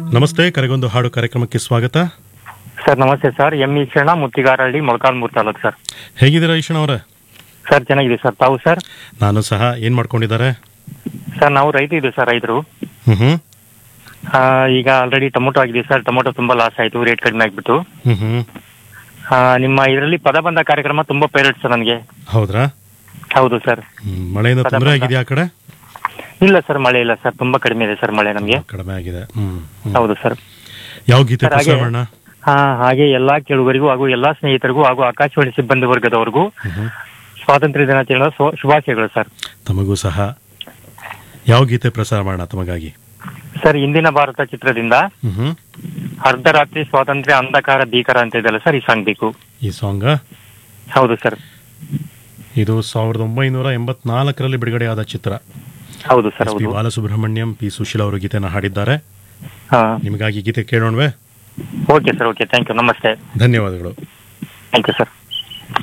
ನಮಸ್ತೆ ಕರೆಗೊಂದು ಹಾಡು ಕಾರ್ಯಕ್ರಮಕ್ಕೆ ಸ್ವಾಗತ ಸರ್ ನಮಸ್ತೆ sir M Eshanna Muttigarahalli Molakalmuru taluk sir ಹೇಗಿದ್ದೀರಾ ಈಶನ್ ಅವರೇ ಸರ್ ಚೆನ್ನಾಗಿದೆ ಸರ್ ತಾವು ಸರ್ ನಾನು ಸಹ ಏನ್ ಮಾಡ್ಕೊಂಡಿದ್ದಾರೆ ಸರ್ ನಾವು ರೈತ ಇದ್ದೀವಿ ಸರ್ ರೈತರು ಹ್ಮ್ ಹ್ಮ್ ಆ, ಈಗ ಆಲ್ರೆಡಿ ಟೊಮೊಟೊ ಆಗಿದೆ ಸರ್ ಟೊಮೊಟೊ ತುಂಬಾ ಲಾಸ್ ಆಯ್ತು ರೇಟ್ ಕಡಿಮೆ ಆಗ್ಬಿಟ್ಟು ಹ್ಮ್ ಹ್ಮ್ ಆ, ನಿಮ್ಮ ಇದರಲ್ಲಿ ಪದ ಬಂದ ಕಾರ್ಯಕ್ರಮ ತುಂಬಾ ಫೇವ್ರೇಟ್ ಸರ್ ನನಗೆ ಹೌದ್ರಾ ಹೌದು ಸರ್ ಹ್ಮ್, ಮಳೆಯಿಂದ ಪದ ತೊಂದರೆ ಬಂದ. ಆಗಿದೆಯಾ ಆ ಕಡೆ ಇಲ್ಲ ಸರ್ ಮಳೆ ಇಲ್ಲ ಸರ್ ತುಂಬಾ ಕಡಿಮೆ ಇದೆ ಸರ್ ಮಳೆ ನಮಗೆ ಕಡಿಮೆ ಆಗಿದೆ ಹ್ಮ್ ಹ್ಮ್. ಹೌದು ಸರ್ ಯಾವ ಗೀತೆ ಸರ್, ಹಾಗೆ- ಪ್ರಸಾರ ಮಾಡೋಣ ಹಾ ಹಾಗೆ ಎಲ್ಲಾ ಕೇಳುಗರಿಗೂ ಹಾಗೂ ಎಲ್ಲಾ ಸ್ನೇಹಿತರಿಗೂ ಹಾಗೂ ಆಕಾಶವಾಣಿ ಸಿಬ್ಬಂದಿ ವರ್ಗದವರಿಗೂ ಹ್ಮ್ ಹ್ಮ್. ಸ್ವಾತಂತ್ರ್ಯ ದಿನಾಚರಣೆ ಶು- ಶುಭಾಶಯಗಳು ಸರ್ ತಮಗೂ ಸಹ ಯಾವ ಗೀತೆ ಪ್ರಸಾರ ಮಾಡೋಣ ತಮಗಾಗಿ ಸರ್ ಇಂದಿನ ಭಾರತ ಚಿತ್ರದಿಂದ ಹ್ಮ್ ಹ್ಮ್. ಅರ್ಧರಾತ್ರಿ ಸ್ವಾತಂತ್ರ್ಯ ಅಂಧಕಾರ ಭೀಕರ ಅಂತ ಇದೆಯಲ್ಲ ಸರ್ ಈ ಸಾಂಗ್ ಬೇಕು ಈ ಸಾಂಗ್ ಹೌದು ಸರ್ ಇದು ಸಾವಿರದ ಒಂಬೈನೂರ ಎಂಬತ್ನಾಲ್ಕರಲ್ಲಿ ಬಿಡುಗಡೆಯಾದ ಚಿತ್ರ ಹೌದು ಸರ್ ಎಸ್ ಪಿ ಹೌದು ಬಾಲಸುಬ್ರಹ್ಮಣ್ಯಂ ಪಿ ಸುಶೀಲ ಅವರು ಗೀತೆನ ಹಾಡಿದ್ದಾರೆ ಹಾ ನಿಮಗಾಗಿ ಗೀತೆ ಕೇಳೋಣವೇ okay sir okay thank you ನಮಸ್ತೆ ಧನ್ಯವಾದಗಳು ಥ್ಯಾಂಕ್ ಯು ಸರ್